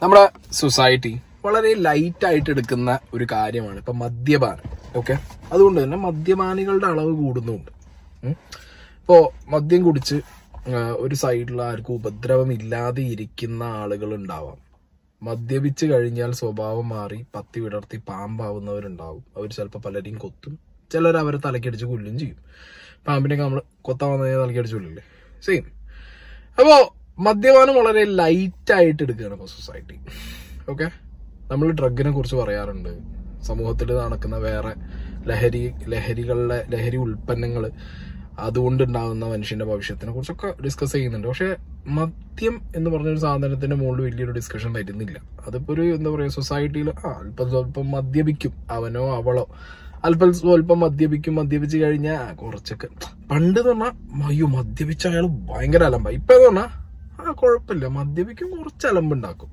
നമ്മുടെ സൊസൈറ്റി വളരെ ലൈറ്റ് ആയിട്ട് എടുക്കുന്ന ഒരു കാര്യമാണ് ഇപ്പൊ മദ്യപാനം ഓക്കെ അതുകൊണ്ട് തന്നെ മദ്യപാനികളുടെ അളവ് കൂടുന്നുണ്ട് ഉം. ഇപ്പോ മദ്യം കുടിച്ച് ആ, ഒരു സൈഡിൽ ആർക്കും ഉപദ്രവം ഇല്ലാതെ ഇരിക്കുന്ന ആളുകൾ ഉണ്ടാവാം മദ്യപിച്ച് കഴിഞ്ഞാൽ സ്വഭാവം മാറി പത്തി വിടർത്തി പാമ്പാവുന്നവരുണ്ടാവും അവർ ചിലപ്പോൾ പലരെയും കൊത്തും ചിലർ അവരെ തലക്കടിച്ച് കൊല്ലും ചെയ്യും പാമ്പിനൊക്കെ നമ്മൾ കൊത്താൻ വന്നു കഴിഞ്ഞാൽ തലക്കടിച്ച് കൊല്ലില്ലേ സെയിം അപ്പോ മദ്യപാനം വളരെ ലൈറ്റ് ആയിട്ട് എടുക്കുകയാണ് ഇപ്പൊ സൊസൈറ്റി ഓക്കെ നമ്മൾ ഡ്രഗിനെ കുറിച്ച് പറയാറുണ്ട് സമൂഹത്തിൽ നടക്കുന്ന വേറെ ലഹരി ലഹരികളുടെ ലഹരി ഉൽപ്പന്നങ്ങൾ അതുകൊണ്ടുണ്ടാകുന്ന മനുഷ്യന്റെ ഭവിഷ്യത്തിനെ കുറിച്ചൊക്കെ ഡിസ്കസ് ചെയ്യുന്നുണ്ട് പക്ഷെ മദ്യം എന്ന് പറഞ്ഞൊരു സാധനത്തിന്റെ മുകളിൽ വലിയൊരു ഡിസ്കഷൻ വരുന്നില്ല അതിപ്പോ ഒരു എന്താ പറയാ സൊസൈറ്റിയിൽ ആ അല്പം സ്വല്പം മദ്യപിക്കും അവനോ അവളോ അല്പം സ്വല്പം മദ്യപിക്കും മദ്യപിച്ച് കഴിഞ്ഞാൽ കുറച്ചൊക്കെ പണ്ട് എന്ന് പറഞ്ഞാൽ അയ്യോ മദ്യപിച്ച അയാൾ ഭയങ്കര അലമ്പ ഇപ്പൊ എന്ന് പറഞ്ഞാൽ ആ കുഴപ്പമില്ല മദ്യപിക്കും കുറച്ച് അലമ്പുണ്ടാക്കും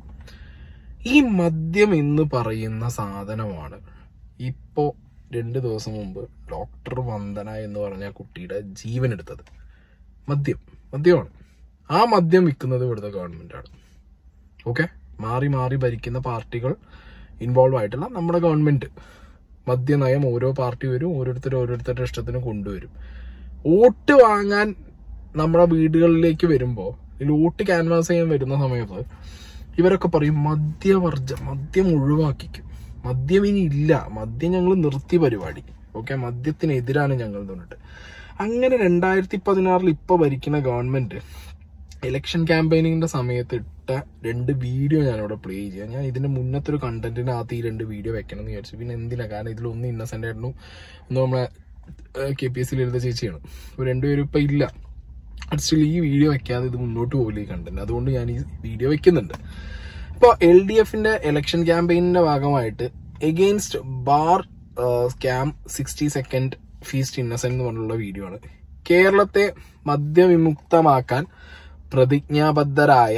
ഈ മദ്യം എന്ന് പറയുന്ന സാധനമാണ് ഇപ്പോ രണ്ട് ദിവസം മുമ്പ് ഡോക്ടർ വന്ദന എന്ന് പറഞ്ഞ കുട്ടിയുടെ ജീവൻ എടുത്തത് മദ്യം മദ്യമാണ് ആ മദ്യം വിൽക്കുന്നത് ഇവിടുത്തെ ഗവൺമെന്റാണ് ഓക്കെ മാറി മാറി ഭരിക്കുന്ന പാർട്ടികൾ ഇൻവോൾവ് ആയിട്ടുള്ള നമ്മുടെ ഗവൺമെന്റ് മദ്യനയം ഓരോ പാർട്ടി വരും ഓരോരുത്തർ ഓരോരുത്തരുടെ ഇഷ്ടത്തിന് കൊണ്ടുവരും വോട്ട് വാങ്ങാൻ നമ്മുടെ വീടുകളിലേക്ക് വരുമ്പോൾ ഇതിൽ വോട്ട് ക്യാൻവാസ് ചെയ്യാൻ വരുന്ന സമയത്ത് ഇവരൊക്കെ പറയും മദ്യവർജ മദ്യം ഒഴിവാക്കിക്കും മദ്യം ഇനി ഇല്ല മദ്യം ഞങ്ങൾ നിർത്തി പരിപാടി ഓക്കെ മദ്യത്തിനെതിരാണ് ഞങ്ങൾ എന്ന് പറഞ്ഞിട്ട് അങ്ങനെ രണ്ടായിരത്തി പതിനാറിൽ ഇപ്പൊ ഭരിക്കുന്ന ഗവൺമെന്റ് ഇലക്ഷൻ ക്യാമ്പയിനിങ്ങിന്റെ സമയത്ത് ഇട്ട രണ്ട് വീഡിയോ ഞാനിവിടെ പ്ലേ ചെയ്യാം ഞാൻ ഇതിന്റെ മുന്നത്തെ ഒരു കണ്ടന്റിനകത്ത് ഈ രണ്ട് വീഡിയോ വെക്കണം എന്ന് വിചാരിച്ചു പിന്നെ എന്തിനാ കാരണം ഇതിലൊന്ന് ഇന്നസെന്റ് ആയിരുന്നു ഒന്ന് നമ്മളെ കെ പി എസ് സിയിൽ എഴുത ചേച്ചിയാണ് ഇപ്പൊ രണ്ടുപേരും ഇപ്പൊ ഇല്ല സ്റ്റിൽ ഈ വീഡിയോ വെക്കാതെ ഇത് മുന്നോട്ട് പോകില്ല ഈ കണ്ടന്റ് അതുകൊണ്ട് ഞാൻ ഈ വീഡിയോ വെക്കുന്നുണ്ട് ഇപ്പോൾ എൽ ഡി എഫിന്റെ ഇലക്ഷൻ ക്യാമ്പയിനിന്റെ ഭാഗമായിട്ട് against bar scam sixty second feast Innocent എന്ന് പറഞ്ഞുള്ള വീഡിയോ ആണ് കേരളത്തെ മദ്യവിമുക്തമാക്കാൻ പ്രതിജ്ഞാബദ്ധരായ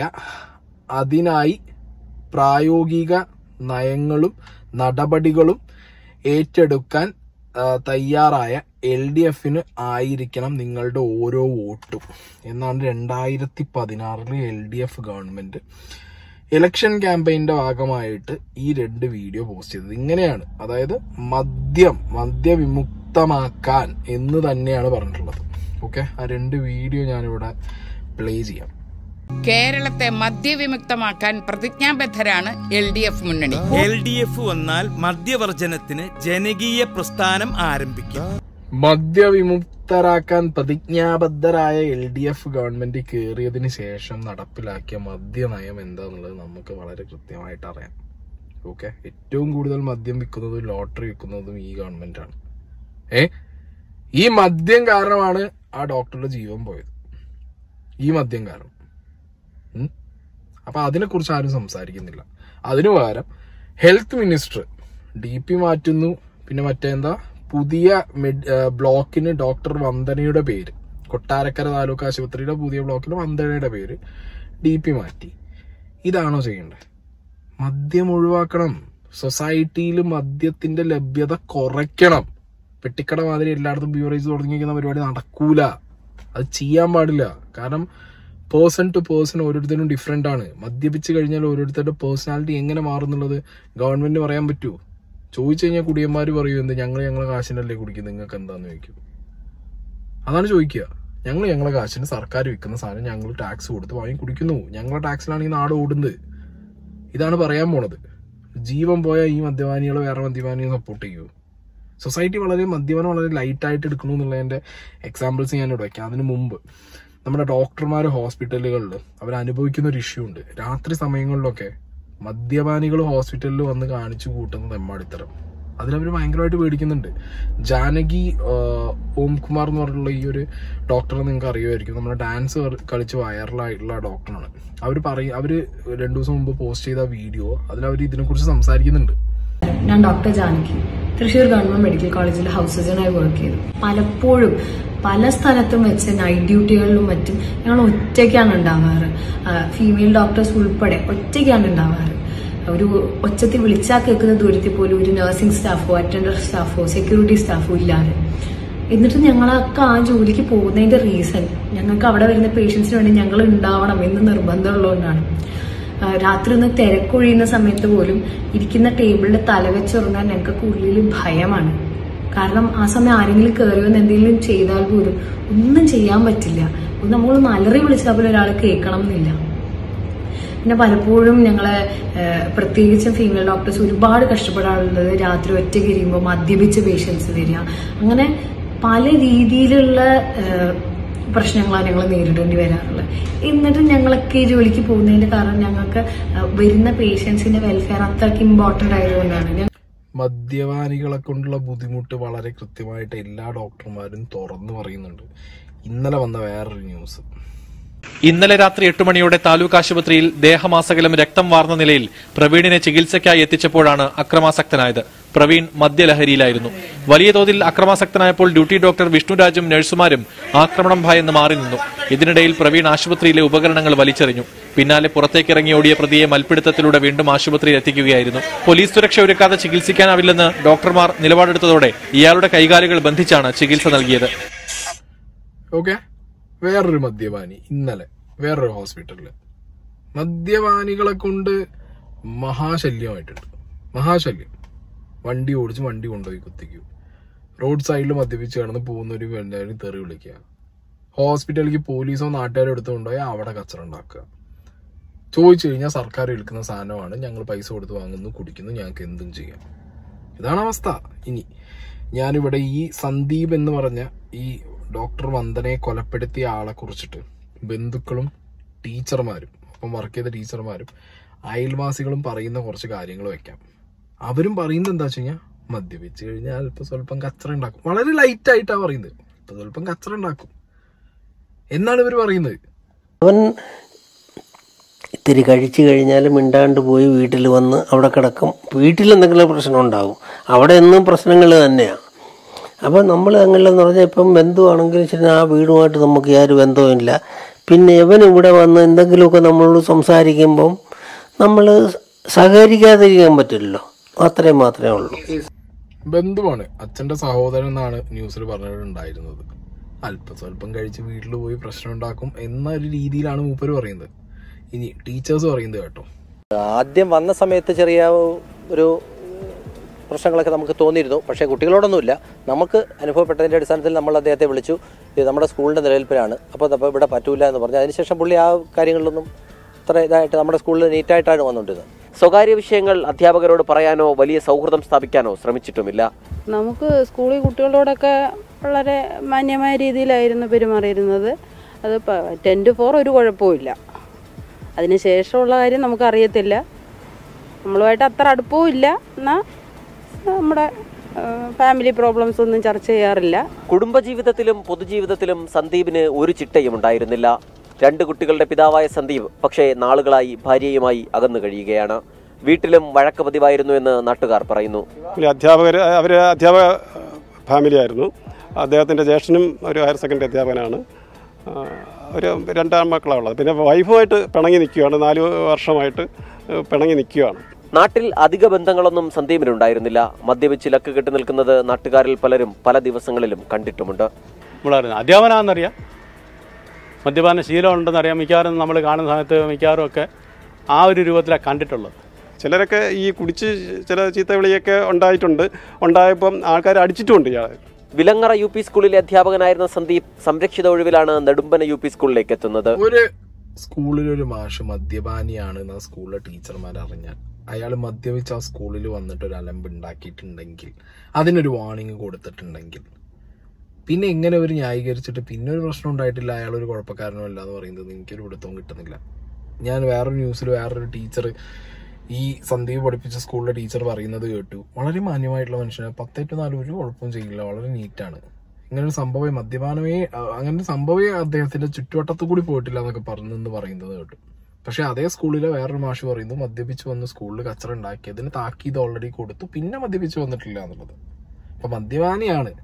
അതിനായി പ്രായോഗിക നയങ്ങളും നടപടികളും ഏറ്റെടുക്കാൻ ആ, തയ്യാറായ എൽ ഡി എഫിന് ആയിരിക്കണം നിങ്ങളുടെ ഓരോ വോട്ടും എന്നാണ് രണ്ടായിരത്തി പതിനാറില് L D F government election ക്യാമ്പയിന്റെ ഭാഗമായിട്ട് ഈ രണ്ട് വീഡിയോ പോസ്റ്റ് ചെയ്തത് ഇങ്ങനെയാണ് അതായത് മദ്യം മദ്യവിമുക്തമാക്കാൻ എന്ന് തന്നെയാണ് പറഞ്ഞിട്ടുള്ളത് ഓക്കെ ആ രണ്ട് വീഡിയോ ഞാനിവിടെ പ്ലേ ചെയ്യാം കേരളത്തെ മദ്യവിമുക്തമാക്കാൻ പ്രതിജ്ഞാബദ്ധരാണ് എൽ ഡി എഫ് മുന്നണി എൽ ഡി എഫ് വന്നാൽ മദ്യവർജനത്തിന് ജനകീയ പ്രസ്ഥാനം ആരംഭിക്കും മദ്യവിമുക്തരാക്കാൻ പ്രതിജ്ഞാബദ്ധരായ എൽ ഡി എഫ് ഗവൺമെന്റ് കയറിയതിനു ശേഷം നടപ്പിലാക്കിയ മദ്യനയം എന്താന്നുള്ളത് നമുക്ക് വളരെ കൃത്യമായിട്ട് അറിയാം ഓക്കെ ഏറ്റവും കൂടുതൽ മദ്യം വിൽക്കുന്നതും ലോട്ടറി വിൽക്കുന്നതും ഈ ഗവൺമെന്റാണ് ഏ ഈ മദ്യം കാരണമാണ് ആ ഡോക്ടറുടെ ജീവൻ പോയത് ഈ മദ്യം കാരണം ഉം. അപ്പൊ അതിനെക്കുറിച്ച് ആരും സംസാരിക്കുന്നില്ല അതിനു പകരം ഹെൽത്ത് മിനിസ്റ്റർ ഡി പി മാറ്റുന്നു പിന്നെ മറ്റേന്താ പുതിയ മെഡ് ഏഹ് ബ്ലോക്കിന് ഡോക്ടർ വന്ദനയുടെ പേര് കൊട്ടാരക്കര താലൂക്ക് ആശുപത്രിയുടെ പുതിയ ബ്ലോക്കിന് വന്ദനയുടെ പേര് ഡി പി മാറ്റി ഇതാണോ ചെയ്യേണ്ടത് മദ്യം ഒഴിവാക്കണം സൊസൈറ്റിയിൽ മദ്യത്തിന്റെ ലഭ്യത കുറയ്ക്കണം പെട്ടിക്കട മാതിരി എല്ലായിടത്തും ബ്യൂറേജ് തുടങ്ങിയിരിക്കുന്ന പരിപാടി നടക്കൂല അത് ചെയ്യാൻ പാടില്ല കാരണം പേഴ്സൺ ടു പേഴ്സൺ ഓരോരുത്തരും ഡിഫറെന്റ് ആണ് മദ്യപിച്ച് കഴിഞ്ഞാൽ ഓരോരുത്തരുടെ പേഴ്സണാലിറ്റി എങ്ങനെ മാറുന്നുള്ളത് ഗവൺമെന്റ് പറയാൻ പറ്റുമോ ചോദിച്ചു കഴിഞ്ഞാൽ കുടിയന്മാര് പറയൂ എന്ത് ഞങ്ങൾ ഞങ്ങളെ കാശിനല്ലേ കുടിക്കും നിങ്ങൾക്ക് എന്താന്ന് ചോദിക്കും അതാണ് ചോദിക്കുക ഞങ്ങൾ ഞങ്ങളെ കാശിന് സർക്കാർ വിൽക്കുന്ന സാധനം ഞങ്ങൾ ടാക്സ് കൊടുത്ത് വാങ്ങി കുടിക്കുന്നു ഞങ്ങളെ ടാക്സിലാണ് ഈ നാട് ഓടുന്നത് ഇതാണ് പറയാൻ പോണത് ജീവൻ പോയ ഈ മദ്യപാനികൾ വേറെ മദ്യപാനിയെ സപ്പോർട്ട് ചെയ്യൂ സൊസൈറ്റി വളരെ മദ്യപാനം വളരെ ലൈറ്റ് ആയിട്ട് എടുക്കണു എന്നുള്ളതിന്റെ എക്സാമ്പിൾസ് ഞാൻ ഇവിടെ വയ്ക്കാം അതിന് മുമ്പ് നമ്മുടെ ഡോക്ടർമാർ ഹോസ്പിറ്റലുകളിൽ അവർ അനുഭവിക്കുന്ന ഒരു ഇഷ്യൂ ഉണ്ട് രാത്രി സമയങ്ങളിലൊക്കെ മദ്യപാനികൾ ഹോസ്പിറ്റലിൽ വന്ന് കാണിച്ചു കൂട്ടുന്ന തെമ്മാടിത്തരം അതിലവർ ഭയങ്കരമായിട്ട് പേടിക്കുന്നുണ്ട് ജാനകി ആ, ഓംകുമാർ എന്ന് പറഞ്ഞിട്ടുള്ള ഈ ഒരു ഡോക്ടറെ നിങ്ങൾക്ക് അറിയുമായിരിക്കും നമ്മുടെ ഡാൻസ് കളിച്ച് വൈറലായിട്ടുള്ള ഡോക്ടറാണ് അവർ പറയും അവര് രണ്ടു ദിവസം മുമ്പ് പോസ്റ്റ് ചെയ്ത വീഡിയോ അതിൽ അവർ ഇതിനെക്കുറിച്ച് സംസാരിക്കുന്നുണ്ട് ഞാൻ doctor Janaki Thrissur government medical കോളേജിൽ ഹൗസ് സർജനായി വർക്ക് ചെയ്തു പലപ്പോഴും പല സ്ഥലത്തും വെച്ച് നൈറ്റ് ഡ്യൂട്ടികളിലും മറ്റും ഞങ്ങൾ ഒറ്റയ്ക്കാണ് ഉണ്ടാവാറ് ഫീമെയിൽ ഡോക്ടേഴ്സ് ഉൾപ്പെടെ ഒറ്റയ്ക്കാണ് ഉണ്ടാവാറ് ഒരു ഒച്ചത്തിൽ വിളിച്ചാൽ കേൾക്കുന്ന ദൂരത്തിൽ പോലും ഒരു നഴ്സിംഗ് സ്റ്റാഫോ അറ്റൻഡർ സ്റ്റാഫോ സെക്യൂരിറ്റി സ്റ്റാഫോ ഇല്ലാതെ എന്നിട്ട് ഞങ്ങളൊക്കെ ആ ജോലിക്ക് പോകുന്നതിന്റെ റീസൺ ഞങ്ങൾക്ക് അവിടെ വരുന്ന പേഷ്യൻസിന് വേണ്ടി ഞങ്ങൾ ഉണ്ടാവണം എന്ന് നിർബന്ധമുള്ളതുകൊണ്ടാണ് ആ, രാത്രി ഒന്ന് തിരക്കൊഴിയുന്ന സമയത്ത് പോലും ഇരിക്കുന്ന ടേബിളിൽ തലവെച്ചുറങ്ങാൻ ഞങ്ങൾക്ക് ഉള്ളിൽ ഭയമാണ് കാരണം ആ സമയം ആരെങ്കിലും കയറി വന്ന് എന്തെങ്കിലും ചെയ്താൽ പോലും ഒന്നും ചെയ്യാൻ പറ്റില്ല നമ്മൾ അലറി വിളിച്ചാൽ പോലും ഒരാൾ കേൾക്കണം എന്നില്ല പിന്നെ പലപ്പോഴും ഞങ്ങളെ ഏഹ്, പ്രത്യേകിച്ചും ഫീമെയിൽ ഡോക്ടേഴ്സ് ഒരുപാട് കഷ്ടപ്പെടാറുള്ളത് രാത്രി ഒറ്റയ്ക്ക് ഇരിക്കുമ്പോൾ മദ്യപിച്ച പേഷ്യൻസ് വരിക അങ്ങനെ പല രീതിയിലുള്ള ഏഹ്, പ്രശ്നങ്ങളാണ് ഞങ്ങൾ നേരിടേണ്ടി വരാറുള്ളത് എന്നിട്ടും ഞങ്ങളൊക്കെ ഈ ജോലിക്ക് പോകുന്നതിന്റെ കാരണം ഞങ്ങൾക്ക് ഏഹ്, വരുന്ന പേഷ്യൻസിന്റെ വെൽഫെയർ അത്രയ്ക്ക് ഇമ്പോർട്ടന്റ് ആയതുകൊണ്ടാണ് ഞങ്ങൾ മദ്യപാനികളെ കൊണ്ടുള്ള ബുദ്ധിമുട്ട് വളരെ കൃത്യമായിട്ട് എല്ലാ ഡോക്ടർമാരും തുറന്നു പറയുന്നുണ്ട് ഇന്നലെ വന്ന വേറൊരു ന്യൂസ് ഇന്നലെ രാത്രി എട്ട് മണിയോടെ താലൂക്ക് ആശുപത്രിയിൽ ദേഹമാസകലം രക്തം വാർന്ന നിലയിൽ പ്രവീണിനെ ചികിത്സയ്ക്കായി എത്തിച്ചപ്പോഴാണ് അക്രമാസക്തനായത് പ്രവീൺ മദ്യലഹരിയിലായിരുന്നു വലിയ തോതിൽ അക്രമാസക്തനായപ്പോൾ ഡ്യൂട്ടി ഡോക്ടർ വിഷ്ണുരാജും നഴ്സുമാരും ആക്രമണം ഭയന്ന് മാറി നിന്നു ഇതിനിടയിൽ പ്രവീൺ ആശുപത്രിയിലെ ഉപകരണങ്ങൾ വലിച്ചെറിഞ്ഞു പിന്നാലെ പുറത്തേക്കിറങ്ങി ഓടിയ പ്രതിയെ മൽപ്പിടുത്തത്തിലൂടെ വീണ്ടും ആശുപത്രിയിൽ എത്തിക്കുകയായിരുന്നു പോലീസ് സുരക്ഷ ഒരുക്കാതെ ചികിത്സിക്കാനാവില്ലെന്ന് ഡോക്ടർമാർ നിലപാടെടുത്തതോടെ ഇയാളുടെ കൈകാലുകൾ ബന്ധിച്ചാണ് ചികിത്സ നൽകിയത് ഓക്കെ വേറൊരു മദ്യപാനി ഇന്നലെ വേറൊരു ഹോസ്പിറ്റലില് മദ്യപാനികളെ കൊണ്ട് മഹാശല്യമായിട്ടുണ്ട് മഹാശല്യം വണ്ടി ഓടിച്ച് വണ്ടി കൊണ്ടുപോയി കുത്തിക്കും റോഡ് സൈഡിൽ മദ്യപിച്ച് കിടന്ന് പോകുന്ന ഒരു എല്ലാവരും തെറി വിളിക്കുക ഹോസ്പിറ്റലിലേക്ക് പോലീസോ നാട്ടുകാരോ എടുത്ത് കൊണ്ടുപോയി അവിടെ കച്ചറ ഉണ്ടാക്കുക ചോദിച്ചു കഴിഞ്ഞാൽ സർക്കാർ വിൽക്കുന്ന സാധനമാണ് ഞങ്ങൾ പൈസ കൊടുത്ത് വാങ്ങുന്നു കുടിക്കുന്നു ഞങ്ങൾക്ക് എന്തും ചെയ്യാം ഇതാണ് അവസ്ഥ ഇനി ഞാനിവിടെ ഈ സന്ദീപ് എന്ന് പറഞ്ഞ ഈ ഡോക്ടർ വന്ദനയെ കൊലപ്പെടുത്തിയ ആളെ കുറിച്ചിട്ട് ബന്ധുക്കളും ടീച്ചർമാരും ഒപ്പം വർക്ക് ചെയ്ത ടീച്ചർമാരും അയൽവാസികളും പറയുന്ന കുറച്ച് കാര്യങ്ങൾ വെക്കാം അവരും പറയുന്നത് എന്താ വെച്ച് കഴിഞ്ഞാൽ മദ്യപിച്ച് കഴിഞ്ഞാൽ അല്പം സ്വല്പം കച്ചറ ഉണ്ടാക്കും വളരെ ലൈറ്റ് ആയിട്ടാണ് പറയുന്നത് അല്പം സ്വല്പം കച്ചറ ഉണ്ടാക്കും എന്നാണ് ഇവർ പറയുന്നത് അവൻ ഇത്തിരി കഴിച്ചു കഴിഞ്ഞാൽ മിണ്ടാണ്ട് പോയി വീട്ടിൽ വന്ന് അവിടെ കിടക്കും വീട്ടിൽ എന്തെങ്കിലും പ്രശ്നം ഉണ്ടാകും അവിടെ എന്നും പ്രശ്നങ്ങൾ തന്നെയാണ് അപ്പം നമ്മൾ അങ്ങനെയെന്ന് പറഞ്ഞാൽ ഇപ്പം ബന്ധുവാണെങ്കിലും ശരി ആ വീടുമായിട്ട് നമുക്ക് യാതൊരു ബന്ധവുമില്ല പിന്നെ ഇവൻ ഇവിടെ വന്ന് എന്തെങ്കിലുമൊക്കെ നമ്മളോട് സംസാരിക്കുമ്പം നമ്മൾ സഹകരിക്കാതിരിക്കാൻ പറ്റില്ലല്ലോ അത്രയും മാത്രമേ ഉള്ളൂ ബന്ധുവാണ് അച്ഛന്റെ സഹോദരൻ എന്നാണ് ന്യൂസിൽ പറഞ്ഞിട്ടുണ്ടായിരുന്നത് അല്പം സ്വല്പം കഴിച്ച് വീട്ടിൽ പോയി പ്രശ്നം ഉണ്ടാക്കും എന്ന ഒരു രീതിയിലാണ് മൂപ്പര് പറയുന്നത് ഇനി ടീച്ചേഴ്സ് പറയുന്നത് കേട്ടോ ആദ്യം വന്ന സമയത്ത് ചെറിയ ഒരു പ്രശ്നങ്ങളൊക്കെ നമുക്ക് തോന്നിയിരുന്നു പക്ഷേ കുട്ടികളോടൊന്നുമില്ല നമുക്ക് അനുഭവപ്പെട്ടതിൻ്റെ അടിസ്ഥാനത്തിൽ നമ്മൾ അദ്ദേഹത്തെ വിളിച്ചു ഇത് നമ്മുടെ സ്കൂളിൻ്റെ നിലനിൽപ്പിലാണ് അപ്പോൾ അപ്പോൾ ഇവിടെ പറ്റൂല എന്ന് പറഞ്ഞു അതിനുശേഷം പുള്ളി ആ കാര്യങ്ങളിലൊന്നും ഇത്ര ഇതായിട്ട് നമ്മുടെ സ്കൂളിൽ നീറ്റായിട്ടാണ് വന്നുകൊണ്ടിരുന്നത് സ്വകാര്യ വിഷയങ്ങൾ അധ്യാപകരോട് പറയാനോ വലിയ സൗഹൃദം സ്ഥാപിക്കാനോ ശ്രമിച്ചിട്ടുമില്ല നമുക്ക് സ്കൂളിൽ കുട്ടികളോടൊക്കെ വളരെ മാന്യമായ രീതിയിലായിരുന്നു പെരുമാറിയിരുന്നത് അത് ടെൻ ടു ഫോർ ഒരു കുഴപ്പമില്ല അതിന് ശേഷമുള്ള കാര്യം നമുക്കറിയത്തില്ല നമ്മളുമായിട്ട് അത്ര അടുപ്പവും ഇല്ല എന്നാൽ നമ്മുടെ ഫാമിലി പ്രോബ്ലംസ് ഒന്നും ചർച്ച ചെയ്യാറില്ല കുടുംബജീവിതത്തിലും പൊതുജീവിതത്തിലും സന്ദീപിന് ഒരു ചിട്ടയും ഉണ്ടായിരുന്നില്ല രണ്ട് കുട്ടികളുടെ പിതാവായ സന്ദീപ് പക്ഷേ നാളുകളായി ഭാര്യയുമായി അകന്നു കഴിയുകയാണ് വീട്ടിലും വഴക്ക് പതിവായിരുന്നു എന്ന് നാട്ടുകാർ പറയുന്നു പുള്ളി അധ്യാപകർ അവർ അധ്യാപക ഫാമിലി ആയിരുന്നു അദ്ദേഹത്തിൻ്റെ ജ്യേഷ്ഠനും ഒരു ഹയർ സെക്കൻഡറി അധ്യാപകനാണ് ആ, ഒരു രണ്ടാം മക്കളാണ് ഉള്ളത് പിന്നെ വൈഫുമായിട്ട് പിണങ്ങി നിൽക്കുകയാണ് നാല് വർഷമായിട്ട് പിണങ്ങി നിൽക്കുകയാണ് നാട്ടിൽ അധിക ബന്ധങ്ങളൊന്നും സന്ദീപിനുണ്ടായിരുന്നില്ല മദ്യപിച്ച് ലക്ക് കെട്ടി നിൽക്കുന്നത് നാട്ടുകാരിൽ പലരും പല ദിവസങ്ങളിലും കണ്ടിട്ടുമുണ്ട് നമ്മളറിയുന്നത് അധ്യാപനാണെന്നറിയാം മദ്യപാന ശീലമുണ്ടെന്നറിയാം മിക്കവാറും നമ്മൾ കാണുന്ന സമയത്ത് മിക്കവാറും ഒക്കെ ആ ഒരു രൂപത്തിലാണ് കണ്ടിട്ടുള്ളത് ചിലരൊക്കെ ഈ കുടിച്ച് ചില ചീത്തവിളിയൊക്കെ ഉണ്ടായിട്ടുണ്ട് ഉണ്ടായപ്പം ആൾക്കാർ അടിച്ചിട്ടുമുണ്ട് ഇയാളെ വിലങ്ങറ യു പി സ്കൂളിലെ അധ്യാപകനായിരുന്ന സന്ദീപ് സംരക്ഷിത ഒഴിവിലാണ് നെടുമ്പന യു പി സ്കൂളിലേക്ക് എത്തുന്നത് ഒരു സ്കൂളിലൊരു മാഷ് മദ്യപാനിയാണ് എന്ന് ആ സ്കൂളിലെ ടീച്ചർമാർ അറിഞ്ഞാൽ അയാൾ മദ്യപിച്ച് ആ സ്കൂളിൽ വന്നിട്ട് ഒരു അലമ്പ് ഉണ്ടാക്കിയിട്ടുണ്ടെങ്കിൽ അതിനൊരു വാർണിംഗ് കൊടുത്തിട്ടുണ്ടെങ്കിൽ പിന്നെ എങ്ങനെ ഒരു ന്യായീകരിച്ചിട്ട് പിന്നെ ഒരു പ്രശ്നം ഉണ്ടായിട്ടില്ല അയാൾ ഒരു കുഴപ്പക്കാരനോ അല്ല എന്ന് പറയുന്നത് എനിക്കൊരു പിടുത്തവും കിട്ടുന്നില്ല ഞാൻ വേറൊരു ന്യൂസിൽ വേറൊരു ടീച്ചർ ഈ സന്ദീപ് പഠിപ്പിച്ച സ്കൂളിലെ ടീച്ചർ പറയുന്നത് കേട്ടു വളരെ മാന്യമായിട്ടുള്ള മനുഷ്യന് പത്തേ ടു നാല് ഒരു കുഴപ്പവും ചെയ്യില്ല വളരെ നീറ്റാണ് ഇങ്ങനെ ഒരു സംഭവം മദ്യപാനമേ അഹ് അങ്ങനെ ഒരു സംഭവമേ അദ്ദേഹത്തിന്റെ ചുറ്റുവട്ടത്തു കൂടി പോയിട്ടില്ല എന്നൊക്കെ പറഞ്ഞെന്ന് പറയുന്നത് കേട്ടു പക്ഷെ അതേ സ്കൂളിലെ വേറൊരു മാഷ് പറയുന്നു മദ്യപിച്ച് വന്ന് സ്കൂളിൽ കച്ചറ ഉണ്ടാക്കിയതിന് താക്കീത് ഓൾറെഡി കൊടുത്തു പിന്നെ മദ്യപിച്ച് വന്നിട്ടില്ല എന്നുള്ളത് അപ്പൊ മദ്യപാനിയാണ്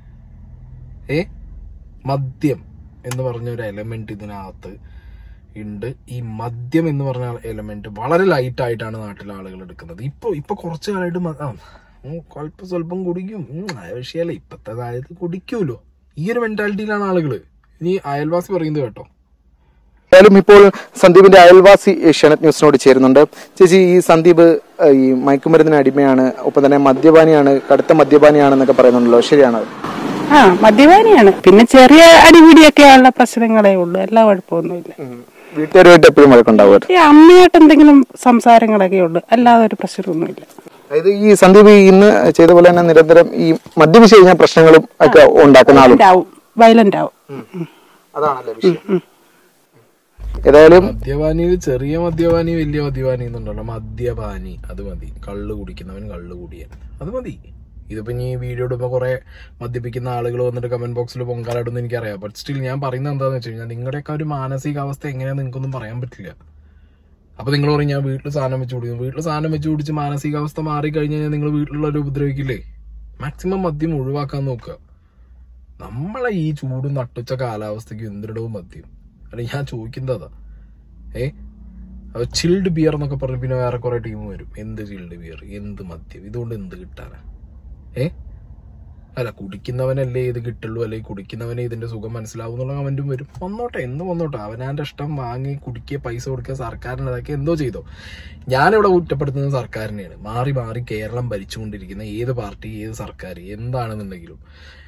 ഏ മദ്യം എന്ന് പറഞ്ഞ ഒരു എലമെന്റ് ഇതിനകത്ത് ഉണ്ട് ഈ മദ്യം എന്ന് പറഞ്ഞ എലമെന്റ് വളരെ ലൈറ്റ് ആയിട്ടാണ് നാട്ടിലെ ആളുകൾ എടുക്കുന്നത് ഇപ്പൊ ഇപ്പൊ കുറച്ചു കാലമായിട്ട് മ- ആ, ഉം, സ്വല്പം സ്വല്പം കുടിക്കും ഉം, ആ വിഷയമല്ല ഇപ്പത്തെ കാലത്ത് കുടിക്കൂലോ ഈ ഒരു മെന്റാലിറ്റിയിലാണ് ആളുകള് ഇനി അയൽവാസി പറയുന്നത് കേട്ടോ എന്തായാലും ഇപ്പോൾ സന്ദീപിന്റെ അയൽവാസി ഏഷ്യാനെറ്റ് ന്യൂസിനോട് ചേരുന്നുണ്ട് ചേച്ചി ഈ സന്ദീപ് ഏഹ്, ഈ മയക്കുമരുന്നിന് അടിമയാണ് ഒപ്പം തന്നെ മദ്യപാനിയാണ് കടുത്ത മദ്യപാനിയാണെന്നൊക്കെ പറയുന്നുണ്ടല്ലോ ശരിയാണോ ആ മദ്യപാനിയാണ് പിന്നെ ചെറിയ അടിപിടിയൊക്കെയുള്ള പ്രശ്നങ്ങളേ ഉള്ളൂ എല്ലാ കുഴപ്പമൊന്നുമില്ല വീട്ടുകാരുമായിട്ട് എപ്പോഴും വഴക്കുണ്ടാവും ഈ അമ്മയായിട്ട് എന്തെങ്കിലും സംസാരങ്ങളൊക്കെ ഉള്ളൂ അല്ലാതെ ഒരു പ്രശ്നമൊന്നുമില്ല അതായത് ഈ സന്ദീപ് ഈ ഇന്ന് ചെയ്ത പോലെ തന്നെ നിരന്തരം ഈ മദ്യപിച്ച് കഴിഞ്ഞാൽ പ്രശ്നങ്ങളും ഒക്കെ ഉണ്ടാക്കുന്ന ആളും ആവും വയലന്റ് ആവും അതാണല്ലേ വിഷയം ഏതായാലും മദ്യപാനി ചെറിയ മദ്യപാനി വലിയ മദ്യപാനി എന്നുണ്ടല്ലോ മദ്യപാനി അത് മതി കള്ള് കുടിക്കുന്നവൻ കള്ള് കുടിയൻ അത് മതി ഇതിപ്പോ ഇനി വീഡിയോ ഇടുമ്പോ കുറെ മദ്യപിക്കുന്ന ആളുകൾ വന്നിട്ട് കമന്റ് ബോക്സിൽ പൊങ്കാലിടുന്ന എനിക്കറിയാം ബട്ട് സ്റ്റിൽ ഞാൻ പറയുന്നത് എന്താന്ന് വെച്ച് കഴിഞ്ഞാൽ നിങ്ങളുടെയൊക്കെ ഒരു മാനസികാവസ്ഥ എങ്ങനെയാന്ന് നിങ്ങൾക്കൊന്നും പറയാൻ പറ്റില്ല അപ്പൊ നിങ്ങൾ പറയും ഞാൻ വീട്ടിൽ സാധനം വെച്ച് കുടിക്കുന്നു വീട്ടിൽ സാധനം വെച്ച് കുടിച്ച് മാനസികാവസ്ഥ മാറി കഴിഞ്ഞ് കഴിഞ്ഞാൽ നിങ്ങൾ വീട്ടിലുള്ളവരെ ഉപദ്രവിക്കില്ലേ മാക്സിമം മദ്യം ഒഴിവാക്കാൻ നോക്കുക നമ്മളെ ഈ ചൂടും നട്ടുച്ച കാലാവസ്ഥയ്ക്ക് എന്തിടവും മദ്യം അല്ല ഞാൻ ചോദിക്കുന്നത് അതാ ഏ അപ്പൊ ചിൽഡ് ബിയർ എന്നൊക്കെ പറഞ്ഞ് പിന്നെ വേറെ കുറെ ടീം വരും എന്ത് ചിൽഡ് ബിയർ എന്ത് മദ്യം ഇതുകൊണ്ട് എന്ത് കിട്ടാനാ ഏ അല്ല കുടിക്കുന്നവനല്ലേ ഇത് കിട്ടുള്ളൂ അല്ലെങ്കിൽ കുടിക്കുന്നവനെ ഇതിന്റെ സുഖം മനസ്സിലാവും എന്നുള്ള കമന്റും വരും വന്നോട്ടെ എന്ത് വന്നോട്ടെ അവനാന്റെ ഇഷ്ടം വാങ്ങി കുടിക്കുക പൈസ കൊടുക്കുക സർക്കാരിന് അതൊക്കെ എന്തോ ചെയ്തോ ഞാനിവിടെ കുറ്റപ്പെടുത്തുന്നത് സർക്കാരിനെയാണ് മാറി മാറി കേരളം ഭരിച്ചുകൊണ്ടിരിക്കുന്ന ഏത് പാർട്ടി ഏത് സർക്കാർ എന്താണെന്നുണ്ടെങ്കിലും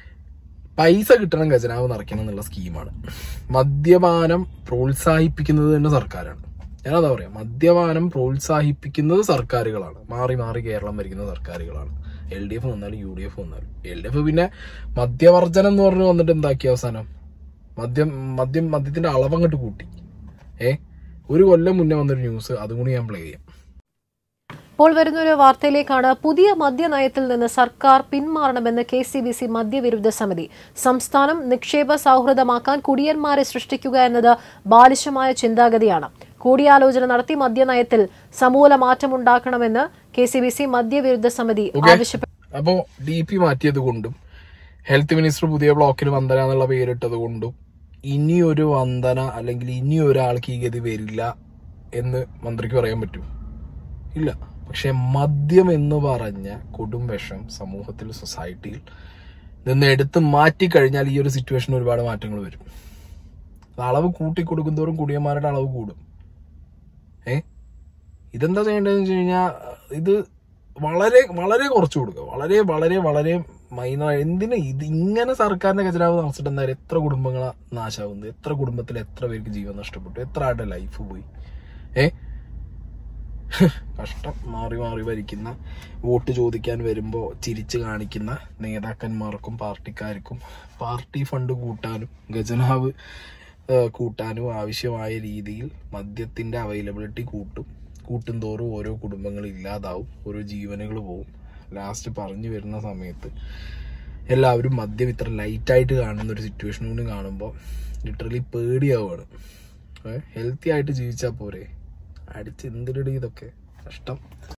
പൈസ കിട്ടണം ഖജനാവ് നിറയ്ക്കണം എന്നുള്ള സ്കീമാണ് മദ്യപാനം പ്രോത്സാഹിപ്പിക്കുന്നത് തന്നെ സർക്കാരാണ് ഞാനതാ പറയാം മദ്യപാനം പ്രോത്സാഹിപ്പിക്കുന്നത് സർക്കാരുകളാണ് മാറി മാറി കേരളം ഭരിക്കുന്ന സർക്കാരുകളാണ് എൽ ഡി എഫ് വന്നാലും യു ഡി എഫ് വന്നാലും എൽ ഡി എഫ് പിന്നെ മദ്യവർജനം എന്ന് പറഞ്ഞ് വന്നിട്ട് എന്താക്കി അവസാനം മദ്യം മദ്യം മദ്യത്തിന്റെ അളവങ്ങോട്ട് കൂട്ടി ഏ ഒരു കൊല്ലം മുന്നേ വന്നൊരു ന്യൂസ് അതും കൂടി ഞാൻ പ്ലേ ചെയ്യാം ഇപ്പോൾ വരുന്ന ഒരു വാർത്തയിലേക്കാണ് പുതിയ മദ്യനയത്തിൽ നിന്ന് സർക്കാർ പിന്മാറണമെന്ന് കെ സി ബി സി മദ്യവിരുദ്ധ സമിതി സംസ്ഥാനം നിക്ഷേപ സൗഹൃദമാക്കാൻ കുടിയന്മാരെ സൃഷ്ടിക്കുക എന്നത് ബാലിശമായ ചിന്താഗതിയാണ് കൂടിയാലോചന നടത്തി മദ്യനയത്തിൽ സമൂല മാറ്റമുണ്ടാക്കണമെന്ന് കെ സി ബി സി മദ്യവിരുദ്ധ സമിതി ഓക്കെ ആവശ്യപ്പെട്ടു അപ്പോ ഡി പി മാറ്റിയത് കൊണ്ടും ഹെൽത്ത് മിനിസ്റ്റർ പുതിയ ബ്ലോക്കിൽ വന്ദന എന്നുള്ള പേരിട്ടത് കൊണ്ടും ഇനിയൊരു വന്ദന അല്ലെങ്കിൽ ഇനി ഒരാൾക്ക് ഈ ഗതി വരില്ല എന്ന് മന്ത്രിക്ക് പറയാൻ പറ്റും ഇല്ല പക്ഷെ മദ്യം എന്ന് പറഞ്ഞ കൊടും വിഷം സമൂഹത്തിൽ സൊസൈറ്റിയിൽ നിന്ന് എടുത്ത് മാറ്റിക്കഴിഞ്ഞാൽ ഈ ഒരു സിറ്റുവേഷൻ ഒരുപാട് മാറ്റങ്ങൾ വരും അത് അളവ് കൂട്ടി കൊടുക്കുന്തോറും കുടിയന്മാരുടെ അളവ് കൂടും ഏ ഇതെന്താ ചെയ്യേണ്ടതെന്ന് വെച്ച് കഴിഞ്ഞാൽ ഇത് വളരെ വളരെ കുറച്ച് കൊടുക്കുക വളരെ വളരെ വളരെ മൈനർ എന്തിനാ ഇത് ഇങ്ങനെ സർക്കാരിന്റെ ഖജനാവ് നിറച്ചിട്ട് എന്തായാലും എത്ര കുടുംബങ്ങളാ നാശാവുന്നത് എത്ര കുടുംബത്തിൽ എത്ര പേർക്ക് ജീവൻ നഷ്ടപ്പെട്ടു എത്ര ആളുടെ ലൈഫ് പോയി ഏ കഷ്ടം മാറി മാറി ഭരിക്കുന്ന വോട്ട് ചോദിക്കാൻ വരുമ്പോൾ ചിരിച്ച് കാണിക്കുന്ന നേതാക്കന്മാർക്കും പാർട്ടിക്കാർക്കും പാർട്ടി ഫണ്ട് കൂട്ടാനും ഖജനാവ് ഏഹ്, കൂട്ടാനും ആവശ്യമായ രീതിയിൽ മദ്യത്തിന്റെ അവൈലബിലിറ്റി കൂട്ടും കൂട്ടും തോറും ഓരോ കുടുംബങ്ങൾ ഇല്ലാതാവും ഓരോ ജീവനുകൾ പോവും ലാസ്റ്റ് പറഞ്ഞു വരുന്ന സമയത്ത് എല്ലാവരും മദ്യം ഇത്ര ലൈറ്റായിട്ട് കാണുന്ന ഒരു സിറ്റുവേഷൻ കൂടി കാണുമ്പോൾ ലിറ്ററലി പേടിയാവുകയാണ് ഹെൽത്തി ആയിട്ട് ജീവിച്ചാൽ പോരെ അടിച്ച് എന്തിനടി ഇതൊക്കെ കഷ്ടം